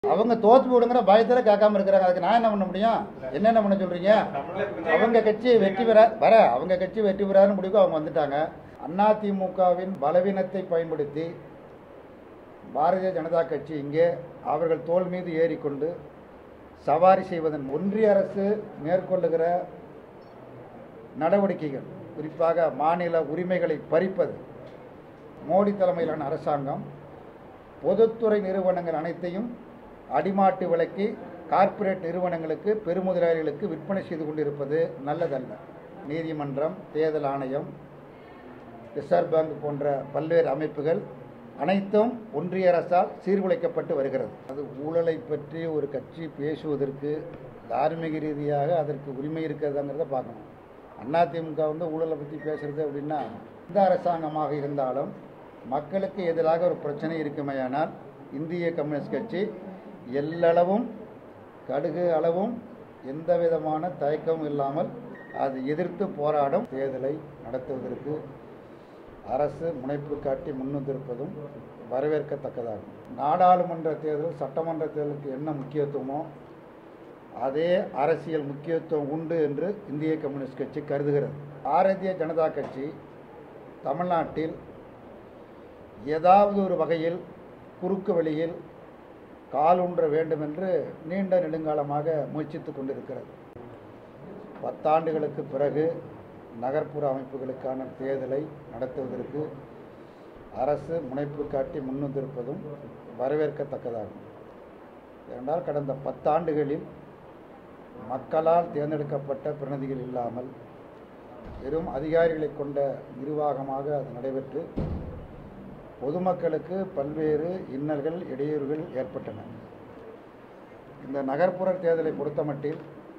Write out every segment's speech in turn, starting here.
அவங்க தோத்து போடுங்கிற பயத்துல கேட்காம இருக்கிறாங்க அதுக்கு நான் என்ன பண்ண முடியும் என்னென்ன பண்ண சொல்றீங்க அவங்க கட்சி வெற்றி பெற வர அவங்க கட்சி வெற்றி பெறாருன்னு முடிவுக்கு அவங்க வந்துட்டாங்க அதிமுகவின் பலவீனத்தை பயன்படுத்தி பாரதிய ஜனதா கட்சி இங்கே அவர்கள் தோல் மீது ஏறிக்கொண்டு சவாரி செய்வதன் ஒன்றிய அரசு மேற்கொள்ளுகிற நடவடிக்கைகள் குறிப்பாக மாநில உரிமைகளை பறிப்பது மோடி தலைமையிலான அரசாங்கம் பொதுத்துறை நிறுவனங்கள் அனைத்தையும் அடிமாட்டு விலைக்கு கார்ப்பரேட் நிறுவனங்களுக்கு பெருமுதலாளிகளுக்கு விற்பனை செய்து கொண்டிருப்பது நல்லதல்ல நீதிமன்றம் தேர்தல் ஆணையம் ரிசர்வ் பேங்க் போன்ற பல்வேறு அமைப்புகள் அனைத்தும் ஒன்றிய அரசால் சீர்குலைக்கப்பட்டு வருகிறது அது ஊழலை பற்றி ஒரு கட்சி பேசுவதற்கு தார்மீக ரீதியாக அதற்கு உரிமை இருக்கிறதாங்கிறத பார்க்கணும் அதிமுக வந்து ஊழலை பற்றி பேசுறது அப்படின்னா எந்த அரசாங்கமாக இருந்தாலும் மக்களுக்கு எதிராக ஒரு பிரச்சனை இருக்குமேயானால் இந்திய கம்யூனிஸ்ட் கட்சி எல்லளவும் கடுகு அளவும் எந்த விதமான தயக்கமும் இல்லாமல் அது எதிர்த்து போராடும் தேர்தலை நடத்துவதற்கு அரசு முனைப்பு காட்டி முன்வந்திருப்பதும் வரவேற்கத்தக்கதாகும் நாடாளுமன்ற தேர்தல் சட்டமன்ற தேர்தலுக்கு என்ன முக்கியத்துவமோ அதே அரசியல் முக்கியத்துவம் உண்டு என்று இந்திய கம்யூனிஸ்ட் கட்சி கருதுகிறது பாரதிய ஜனதா கட்சி தமிழ்நாட்டில் ஏதாவது ஒரு வகையில் குறுக்கு வழியில் காலூன்ற வேண்டும் என்று நீண்ட நெடுங்காலமாக முயற்சித்து கொண்டிருக்கிறது பத்தாண்டுகளுக்கு பிறகு நகர்ப்புற அமைப்புகளுக்கான தேர்தலை நடத்துவதற்கு அரசு முனைப்பு காட்டி முன்வந்திருப்பதும் வரவேற்கத்தக்கதாகும் ஏனென்றால் கடந்த பத்தாண்டுகளில் மக்களால் தேர்ந்தெடுக்கப்பட்ட பிரதிநிதிகள் இல்லாமல் வெறும் அதிகாரிகளை கொண்ட நிர்வாகமாக அது நடைபெற்று பொதுமக்களுக்கு பல்வேறு இன்னல்கள் இடையூறுகள் ஏற்பட்டன இந்த நகர்ப்புற தேர்தலை பொறுத்தமட்டில்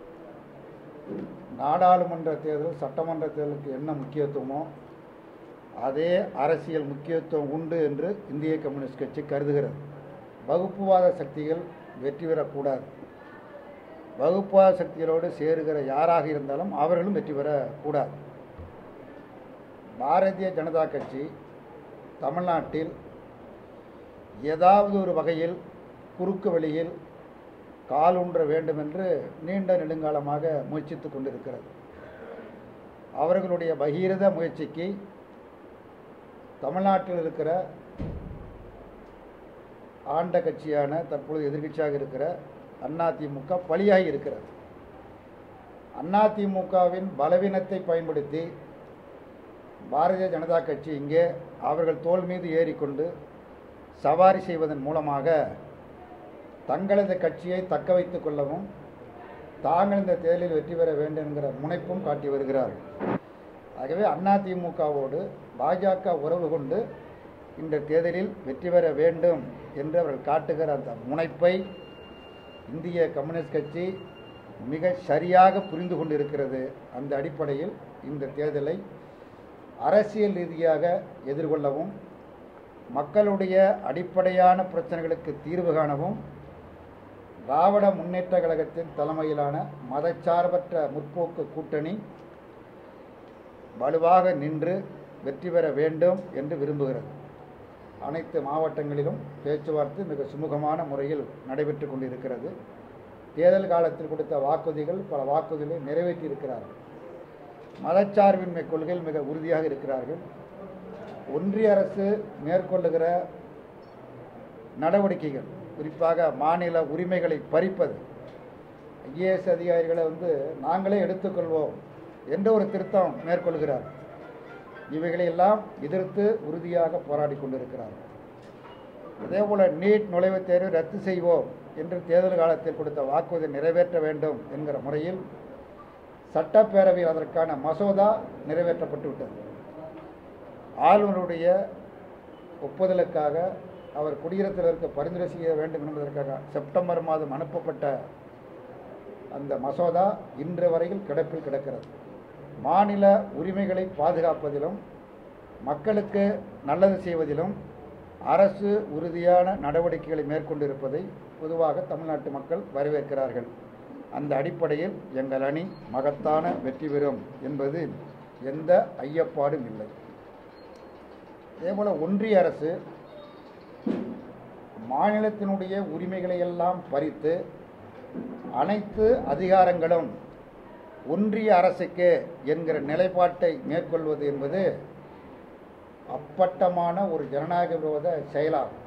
நாடாளுமன்ற தேர்தல் சட்டமன்ற தேர்தலுக்கு என்ன முக்கியத்துவமோ அதே அரசியல் முக்கியத்துவம் உண்டு என்று இந்திய கம்யூனிஸ்ட் கட்சி கருதுகிறது வகுப்புவாத சக்திகள் வெற்றி பெறக்கூடாது வகுப்புவாத சக்திகளோடு சேருகிற யாராக இருந்தாலும் அவர்களும் வெற்றி பெறக்கூடாது பாரதிய ஜனதா கட்சி தமிழ்நாட்டில் ஏதாவது ஒரு வகையில் குறுக்கு வழியில் காலூன்ற வேண்டும் என்று நீண்ட நெடுங்காலமாக முயற்சித்து கொண்டிருக்கிறது அவர்களுடைய பகீரத முயற்சிக்கு தமிழ்நாட்டில் இருக்கிற ஆண்ட கட்சியான தற்பொழுது எதிர்க்கட்சியாக இருக்கிற அதிமுக பலியாகி இருக்கிறது அதிமுகவின் பலவீனத்தை பயன்படுத்தி பாரதிய ஜனதா கட்சி இங்கே அவர்கள் தோல் மீது ஏறிக்கொண்டு சவாரி செய்வதன் மூலமாக தங்களது கட்சியை தக்க வைத்துக் கொள்ளவும் தாங்கள் இந்த தேர்தலில் வெற்றி பெற வேண்டும் என்கிற முனைப்பும் காட்டி வருகிறார்கள் ஆகவே அதிமுகவோடு பாஜக உறவு கொண்டு இந்த தேர்தலில் வெற்றி பெற வேண்டும் என்று அவர்கள் காட்டுகிற அந்த முனைப்பை இந்திய கம்யூனிஸ்ட் கட்சி மிக சரியாக புரிந்து கொண்டிருக்கிறது அந்த அடிப்படையில் இந்த தேர்தலை அரசியல் ரீதியாக எதிர்கொள்ளவும் மக்களுடைய அடிப்படையான பிரச்சனைகளுக்கு தீர்வு காணவும் திராவிட முன்னேற்ற கழகத்தின் தலைமையிலான மதச்சார்பற்ற முற்போக்கு கூட்டணி வலுவாக நின்று வெற்றி பெற வேண்டும் என்று விரும்புகிறது அனைத்து மாவட்டங்களிலும் பேச்சுவார்த்தை மிக சுமூகமான முறையில் நடைபெற்று கொண்டிருக்கிறது தேர்தல் காலத்தில் கொடுத்த வாக்குறுதிகள் பல வாக்குறுதிகளை நிறைவேற்றியிருக்கிறார்கள் மதச்சார்பின்மை கொள்கையில் மிக உறுதியாக இருக்கிறார்கள் ஒன்றிய அரசு மேற்கொள்ளுகிற நடவடிக்கைகள் குறிப்பாக மாநில உரிமைகளை பறிப்பது ஐஏஎஸ் அதிகாரிகளை வந்து நாங்களே எடுத்துக்கொள்வோம் என்ற ஒரு திருத்தம் மேற்கொள்கிறார் இவைகளை எல்லாம் எதிர்த்து உறுதியாக போராடி கொண்டிருக்கிறார்கள் அதே போல நீட் நுழைவுத் தேர்வை ரத்து செய்வோம் என்று தேர்தல் காலத்தில் கொடுத்த வாக்குறுதி நிறைவேற்ற வேண்டும் என்கிற முறையில் சட்டப்பேரவையில் அதற்கான மசோதா நிறைவேற்றப்பட்டு விட்டது ஆளுநருடைய ஒப்புதலுக்காக அவர் குடியரசுத் தலைவருக்கு பரிந்துரை செய்ய வேண்டும் என்பதற்காக செப்டம்பர் மாதம் அனுப்பப்பட்ட அந்த மசோதா இன்று வரையில் கிடப்பில் கிடக்கிறது மாநில உரிமைகளை பாதுகாப்பதிலும் மக்களுக்கு நல்லது செய்வதிலும் அரசு உறுதியான நடவடிக்கைகளை மேற்கொண்டிருப்பதை பொதுவாக தமிழ்நாட்டு மக்கள் வரவேற்கிறார்கள் அந்த அடிப்படையில் எங்கள் அணி மகத்தான வெற்றி பெறும் என்பது எந்த ஐயப்பாடும் இல்லை அதேபோல் ஒன்றிய அரசு மாநிலத்தினுடைய உரிமைகளை எல்லாம் பறித்து அனைத்து அதிகாரங்களும் ஒன்றிய அரசுக்கு என்கிற நிலைப்பாட்டை மேற்கொள்வது என்பது அப்பட்டமான ஒரு ஜனநாயக விரோத செயலாகும்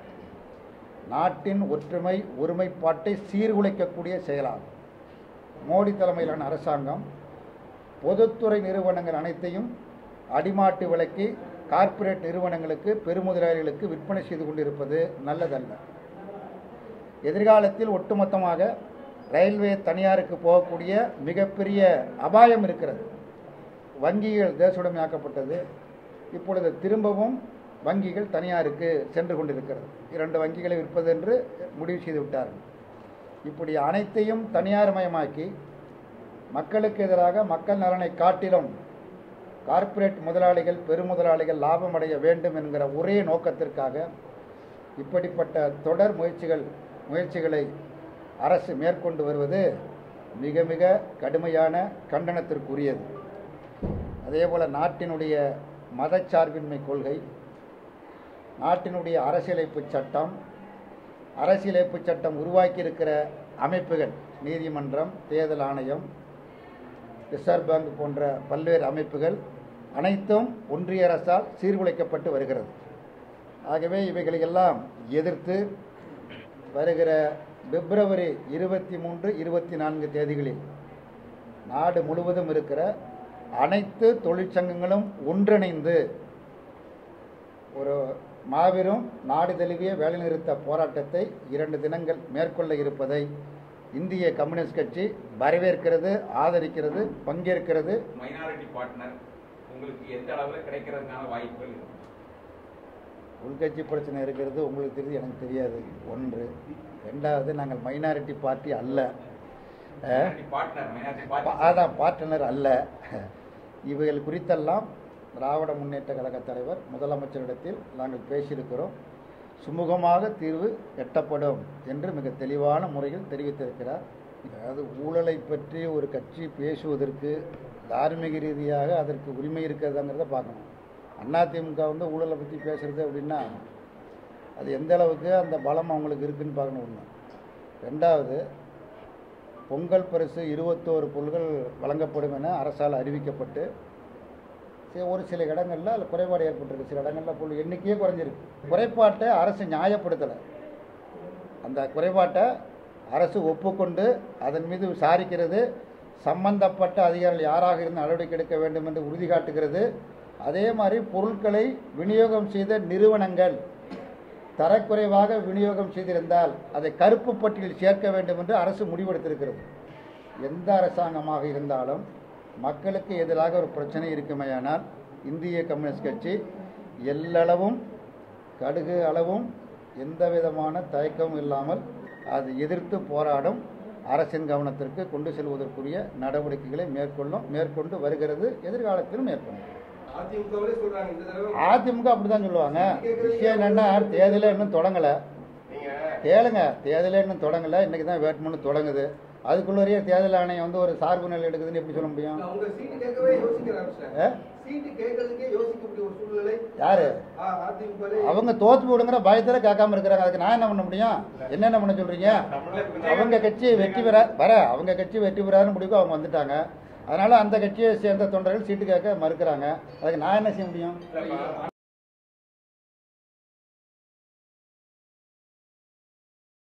நாட்டின் ஒற்றுமை ஒருமைப்பாட்டை சீர்குலைக்கக்கூடிய செயலாகும் மோடி தலைமையிலான அரசாங்கம் பொதுத்துறை நிறுவனங்கள் அனைத்தையும் அடிமாட்டு விலைக்கு கார்ப்பரேட் நிறுவனங்களுக்கு பெருமுதலாளிகளுக்கு விற்பனை செய்து கொண்டிருப்பது நல்லதல்ல எதிர்காலத்தில் ஒட்டுமொத்தமாக ரயில்வே தனியாருக்கு போகக்கூடிய மிகப்பெரிய அபாயம் இருக்கிறது வங்கிகள் தேசுடமையாக்கப்பட்டது இப்பொழுது திரும்பவும் வங்கிகள் தனியாருக்கு சென்று கொண்டிருக்கிறது இரண்டு வங்கிகளை விற்பது என்று முடிவு செய்து விட்டார்கள் இப்படி அனைத்தையும் தனியார்மயமாக்கி மக்களுக்கு எதிராக மக்கள் நலனை காட்டிலும் கார்ப்பரேட் முதலாளிகள் பெருமுதலாளிகள் லாபம் அடைய வேண்டும் என்கிற ஒரே நோக்கத்திற்காக இப்படிப்பட்ட தொடர் முயற்சிகள் முயற்சிகளை அரசு மேற்கொண்டு வருவது மிக மிக கடுமையான கண்டனத்திற்குரியது அதேபோல நாட்டினுடைய மதச்சார்பின்மை கொள்கை நாட்டினுடைய அரசியலமைப்பு சட்டம் அரசியலமைப்பு சட்டம் உருவாக்கியிருக்கிற அமைப்புகள் நீதிமன்றம் தேர்தல் ஆணையம் ரிசர்வ் பேங்க் போன்ற பல்வேறு அமைப்புகள் அனைத்தும் ஒன்றிய அரசால் சீர்குலைக்கப்பட்டு வருகிறது ஆகவே இவைகளையெல்லாம் எதிர்த்து வருகிற பிப்ரவரி இருபத்தி மூன்று இருபத்தி நான்கு தேதிகளில் நாடு முழுவதும் இருக்கிற அனைத்து தொழிற்சங்கங்களும் ஒன்றிணைந்து ஒரு மாபெரும் நாடு தழுவிய வேலைநிறுத்த போராட்டத்தை இரண்டு தினங்கள் மேற்கொள்ள இருப்பதை இந்திய கம்யூனிஸ்ட் கட்சி வரவேற்கிறது ஆதரிக்கிறது பங்கேற்கிறது மைனாரிட்டி பார்ட்னர் உங்களுக்கு எந்த அளவுல கிடைக்கிறதுக்கான வாய்ப்புகள் இருக்கு உள்கட்சி பிரச்சனை இருக்கிறது உங்களுக்கு தெரியுது எனக்கு தெரியாது ஒன்று ரெண்டாவது நாங்கள் மைனாரிட்டி பார்ட்டி அல்ல அஹ், பார்ட்னர் மைனாரிட்டி பா- பார்ட்னர் அதான் பார்ட்னர் அல்ல இவைகள் குறித்தெல்லாம் திராவிட முன்னேற்ற கழக தலைவர் முதலமைச்சரிடத்தில் நாங்கள் பேசியிருக்கிறோம் சுமூகமாக தீர்வு எட்டப்படும் என்று மிக தெளிவான முறையில் தெரிவித்திருக்கிறார் அதாவது ஊழலை பற்றி ஒரு கட்சி பேசுவதற்கு தார்மீக ரீதியாக அதற்கு உரிமை இருக்கிறதாங்கிறத பார்க்கணும் அதிமுக வந்து ஊழலை பற்றி பேசுறது அப்படின்னா அது எந்த அளவுக்கு அந்த பலம் அவங்களுக்கு இருக்குன்னு பார்க்கணும் ஒன்று ரெண்டாவது பொங்கல் பரிசு இருபத்தோரு பொருள்கள் வழங்கப்படும் என அரசால் அறிவிக்கப்பட்டு சி- ஒரு சில இடங்களில் அதில் குறைபாடு ஏற்பட்டிருக்கு சில இடங்களில் பொருள் எண்ணிக்கையே குறைஞ்சிருக்கு குறைபாட்டை அரசு நியாயப்படுத்தலை அந்த குறைபாட்டை அரசு ஒப்புக்கொண்டு அதன் மீது விசாரிக்கிறது சம்பந்தப்பட்ட அதிகாரிகள் யாராக இருந்து நடவடிக்கை எடுக்க வேண்டும் என்று உறுதி காட்டுகிறது அதே மாதிரி பொருட்களை விநியோகம் செய்த நிறுவனங்கள் தரக்குறைவாக விநியோகம் செய்திருந்தால் அதை கருப்பு பட்டியலில் சேர்க்க வேண்டும் என்று அரசு முடிவெடுத்திருக்கிறது எந்த அரசாங்கமாக இருந்தாலும் மக்களுக்கு எதிராக ஒரு பிரச்சனை இருக்குமேயானால் இந்திய கம்யூனிஸ்ட் கட்சி எல்லளவும் கடுகு அளவும் எந்த விதமான தயக்கமும் இல்லாமல் அது எதிர்த்து போராடும் அரசின் கவனத்திற்கு கொண்டு செல்வதற்குரிய நடவடிக்கைகளை மேற்கொள்ளும் மேற்கொண்டு வருகிறது எதிர்காலத்திலும் மேற்கொள்ளும் அதிமுகவிலே சொல்றாங்க இந்த தடவை அதிமுக அப்படிதான் சொல்லுவாங்க விஷயம் என்னன்னா தேர்தலே இன்னும் தொடங்கல நீங்க கேளுங்க தேர்தலே இன்னும் தொடங்கல இன்னைக்கு தான் வேட்புமனு தொடங்குது அதுக்குள்ளேயே தேர்தல் ஆணையம் வந்து ஒரு சார்பு நிலை எடுக்குதுன்னு எப்படி சொல்ல முடியும் அவங்க சீட்டு கேட்கவே யோசிக்கிற ஆ? சீட்டு கேட்கறதுக்கே யோசிக்கக்கூடிய ஒரு சூழ்நிலை யாரு ஆ, அதிமுகவிலே அவங்க தோத்து விடுங்கிற பயத்துல கேட்காம இருக்கிறாங்க அதுக்கு நான் என்ன பண்ண முடியும் என்னென்ன பண்ண சொல்றீங்க அவங்க கட்சி வெற்றி பெற வர அவங்க கட்சி வெற்றி பெறான்னு முடிவுக்கு அவங்க வந்துட்டாங்க அதனால அந்த கட்சியை சேர்ந்த தொண்டர்கள் சீட்டு கேட்க மறுக்கிறாங்க அதுக்கு நான் என்ன செய்ய முடியும்